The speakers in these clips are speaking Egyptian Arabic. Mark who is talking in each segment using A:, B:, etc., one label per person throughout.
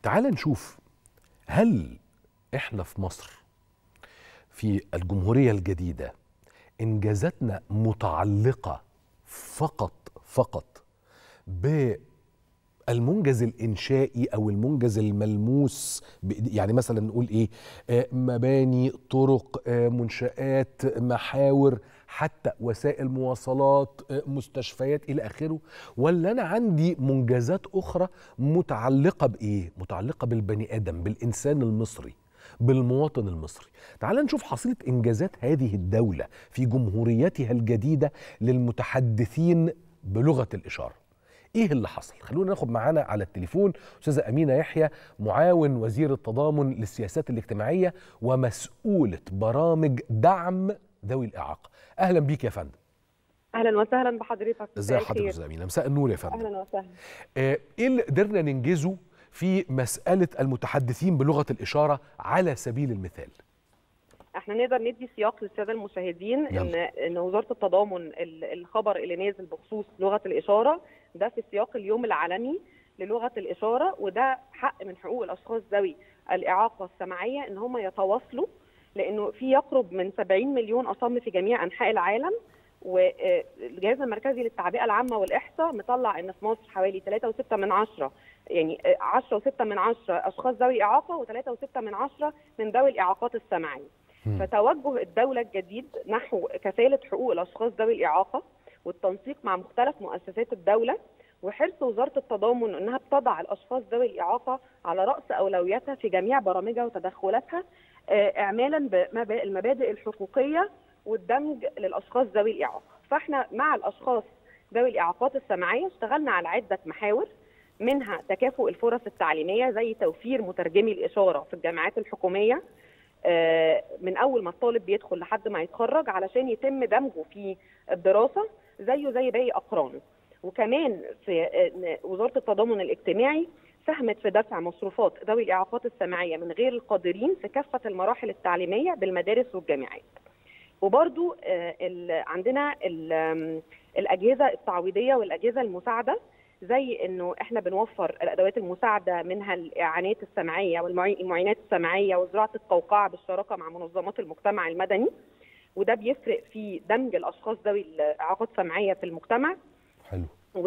A: تعال نشوف هل احنا في مصر في الجمهوريه الجديده انجازاتنا متعلقه فقط فقط بالمنجز الانشائي او المنجز الملموس بإيد- يعني مثلا نقول ايه آه، مباني طرق آه، منشات محاور حتى وسائل مواصلات آه، مستشفيات الى اخره ولا انا عندي منجزات اخرى متعلقه بايه متعلقه بالبني ادم بالانسان المصري بالمواطن المصري تعال نشوف حصيلة إنجازات هذه الدولة في جمهوريتها الجديدة للمتحدثين بلغة الإشارة إيه اللي حصل؟ خلونا ناخد معانا على التليفون أستاذة أمينة يحيى معاون وزير التضامن للسياسات الاجتماعية ومسؤولة برامج دعم ذوي الإعاقة أهلا بيك يا فندم
B: اهلا وسهلا بحضرتك
A: ازي
B: مساء
A: حضرتك
B: الخير.
A: أستاذة أمينة مساء النور يا فندم
B: اهلا وسهلا
A: آه، ايه اللي قدرنا ننجزه في مسألة المتحدثين بلغة الإشارة على سبيل المثال
B: احنا نقدر ندي سياق للساده المشاهدين ان
A: يلا.
B: ان وزاره التضامن ال- الخبر اللي نازل بخصوص لغه الاشاره ده في سياق اليوم العالمي للغه الاشاره وده حق من حقوق الاشخاص ذوي الاعاقه السمعيه ان هم يتواصلوا لانه في يقرب من 70 مليون اصم في جميع انحاء العالم والجهاز المركزي للتعبئه العامه والاحصاء مطلع ان في مصر حوالي 3.6 من عشرة يعني 10 و6 من عشرة اشخاص ذوي اعاقه و3 و6 من عشرة من ذوي الاعاقات السمعيه
A: مم.
B: فتوجه الدولة الجديد نحو كفالة حقوق الأشخاص ذوي الإعاقة والتنسيق مع مختلف مؤسسات الدولة وحرص وزارة التضامن أنها بتضع الأشخاص ذوي الإعاقة على رأس أولوياتها في جميع برامجها وتدخلاتها آه، إعمالا بالمبادئ الحقوقية والدمج للأشخاص ذوي الإعاقة فإحنا مع الأشخاص ذوي الإعاقات السمعية اشتغلنا على عدة محاور منها تكافؤ الفرص التعليمية زي توفير مترجمي الإشارة في الجامعات الحكومية آه، من اول ما الطالب بيدخل لحد ما يتخرج علشان يتم دمجه في الدراسه زيه زي باقي اقرانه وكمان في آه، وزاره التضامن الاجتماعي ساهمت في دفع مصروفات ذوي الاعاقات السمعيه من غير القادرين في كافه المراحل التعليميه بالمدارس والجامعات وبرضو آه، ال- عندنا ال- آم، الاجهزه التعويضيه والاجهزه المساعده زي انه احنا بنوفر الادوات المساعده منها الاعانات السمعيه والمعينات السمعيه وزراعه القوقعه بالشراكه مع منظمات المجتمع المدني وده بيفرق في دمج الاشخاص ذوي الاعاقات السمعيه في المجتمع
A: حلو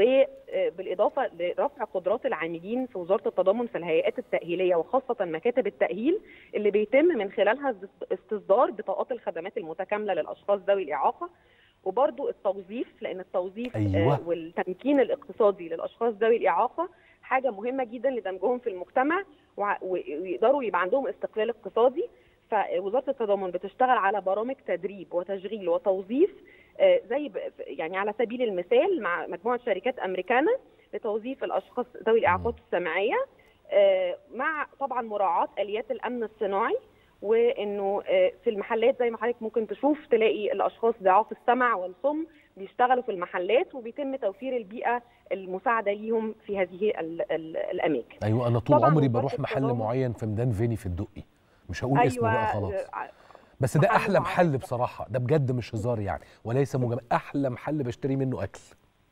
B: وبالاضافه لرفع قدرات العاملين في وزاره التضامن في الهيئات التاهيليه وخاصه مكاتب التاهيل اللي بيتم من خلالها استصدار بطاقات الخدمات المتكامله للاشخاص ذوي الاعاقه وبرضو التوظيف لان التوظيف
A: أيوة.
B: آه، والتمكين الاقتصادي للاشخاص ذوي الاعاقه حاجه مهمه جدا لدمجهم في المجتمع وع- ويقدروا يبقى عندهم استقلال اقتصادي فوزاره التضامن بتشتغل على برامج تدريب وتشغيل وتوظيف آه، زي ب- يعني على سبيل المثال مع مجموعه شركات امريكانا لتوظيف الاشخاص ذوي الاعاقات السمعيه آه، مع طبعا مراعاه اليات الامن الصناعي وانه آه، في المحلات زي ما حضرتك ممكن تشوف تلاقي الاشخاص ضعاف السمع والصم بيشتغلوا في المحلات وبيتم توفير البيئه المساعده ليهم في هذه ال ال الاماكن.
A: ايوه انا طول
B: طبعاً
A: عمري
B: وزارة
A: بروح محل
B: التضامن-
A: معين في ميدان فيني في الدقي مش هقول اسمه بقى خلاص
B: آه،
A: بس ده
B: محل
A: احلى
B: معين.
A: محل بصراحه ده بجد مش هزار يعني وليس مجامله احلى محل بشتري منه اكل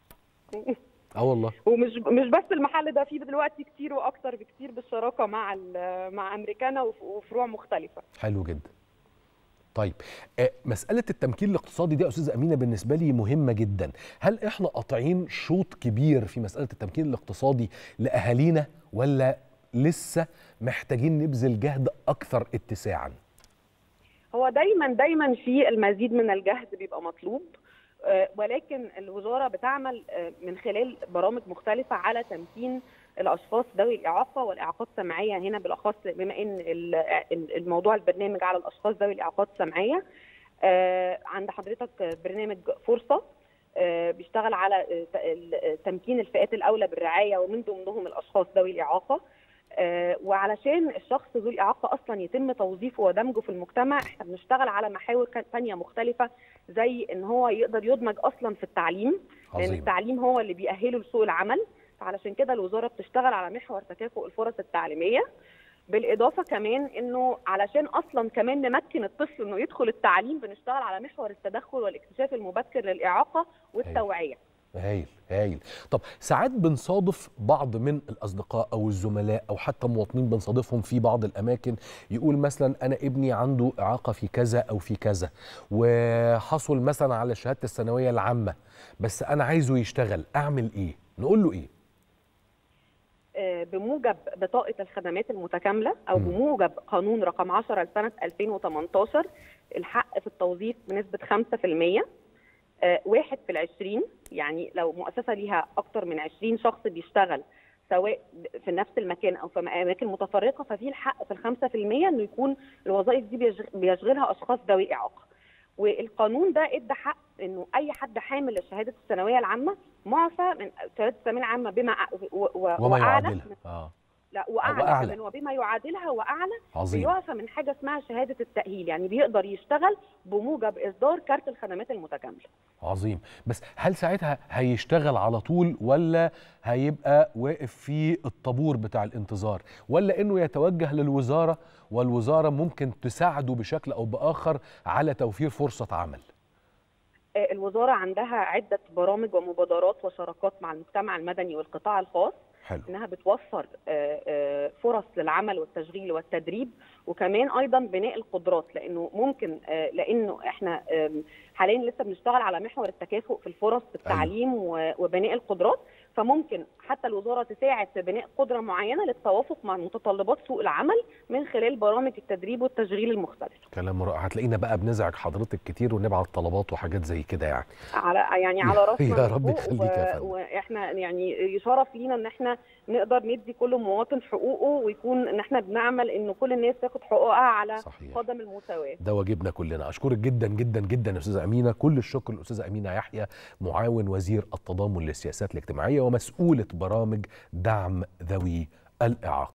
A: اه والله
B: ومش مش بس المحل ده فيه دلوقتي كتير واكتر بكتير بالشراكه مع ال- مع امريكانا وف- وفروع مختلفه.
A: حلو جدا طيب آه، مسألة التمكين الاقتصادي دي يا أستاذة أمينة بالنسبة لي مهمة جدا هل إحنا قاطعين شوط كبير في مسألة التمكين الاقتصادي لأهالينا ولا لسه محتاجين نبذل جهد أكثر اتساعا
B: هو دايما دايما في المزيد من الجهد بيبقى مطلوب آه، ولكن الوزاره بتعمل آه، من خلال برامج مختلفه على تمكين الاشخاص ذوي الاعاقه والاعاقات السمعيه هنا بالاخص بما ان ال- ال- الموضوع البرنامج على الاشخاص ذوي الاعاقات السمعيه آه، عند حضرتك برنامج فرصه آه، بيشتغل على آه، ت- ال- تمكين الفئات الاولى بالرعايه ومن ضمنهم الاشخاص ذوي الاعاقه آه، وعلشان الشخص ذو الاعاقه اصلا يتم توظيفه ودمجه في المجتمع احنا بنشتغل على محاور كا- تانية مختلفه زي ان هو يقدر يدمج اصلا في التعليم لان
A: عظيم
B: التعليم هو اللي بيأهله لسوق العمل فعلشان كده الوزاره بتشتغل على محور تكافؤ الفرص التعليميه بالاضافه كمان انه علشان اصلا كمان نمكن الطفل انه يدخل التعليم بنشتغل على محور التدخل والاكتشاف المبكر للاعاقه والتوعيه
A: هايل هايل طب ساعات بنصادف بعض من الاصدقاء او الزملاء او حتى مواطنين بنصادفهم في بعض الاماكن يقول مثلا انا ابني عنده اعاقه في كذا او في كذا وحصل مثلا على شهاده الثانويه العامه بس انا عايزه يشتغل اعمل ايه نقول له ايه
B: آه، بموجب بطاقة الخدمات المتكاملة أو
A: مم.
B: بموجب قانون رقم 10 لسنة 2018 الحق في التوظيف بنسبة 5% آه، واحد في العشرين يعني لو مؤسسة ليها أكتر من 20 شخص بيشتغل سواء في نفس المكان أو في أماكن متفرقة ففي الحق في الخمسة في المية إنه يكون الوظائف دي بيشغ- بيشغلها أشخاص ذوي إعاقة والقانون ده ادى حق انه اي حد حامل لشهاده الثانويه العامه معفى من شهاده الثانويه العامه بما أ- و- و-
A: وما
B: واعلى
A: يعادلها اه
B: لا واعلى,
A: وأعلى.
B: كمان وبما يعادلها واعلى
A: عظيم
B: بيعفى من حاجه اسمها شهاده التاهيل يعني بيقدر يشتغل بموجب اصدار كارت الخدمات المتكامله
A: عظيم بس هل ساعتها هيشتغل على طول ولا هيبقى واقف في الطابور بتاع الانتظار ولا انه يتوجه للوزاره والوزاره ممكن تساعده بشكل او باخر على توفير فرصه عمل
B: آه، الوزاره عندها عده برامج ومبادرات وشراكات مع المجتمع المدني والقطاع الخاص
A: حلو
B: انها بتوفر آه، آه، فرص للعمل والتشغيل والتدريب وكمان ايضا بناء القدرات لانه ممكن آه، لانه احنا آم، حاليا لسه بنشتغل على محور التكافؤ في الفرص في التعليم و- وبناء القدرات فممكن حتى الوزاره تساعد في بناء قدره معينه للتوافق مع متطلبات سوق العمل من خلال برامج التدريب والتشغيل المختلفه
A: كلام رائع هتلاقينا بقى بنزعج حضرتك كتير ونبعت طلبات وحاجات زي كده يعني
B: على يعني على راسنا
A: يا
B: من
A: رب
B: فوق
A: يخليك يا فندم.
B: واحنا يعني شرف لينا ان احنا نقدر ندي كل مواطن حقوقه ويكون ان احنا بنعمل ان كل الناس تاخد حقوقها على
A: صحيح
B: قدم المساواه
A: ده واجبنا كلنا اشكرك جدا جدا جدا يا استاذه امينه كل الشكر للاستاذه امينه يحيى معاون وزير التضامن للسياسات الاجتماعيه ومسؤوله برامج دعم ذوي الاعاقه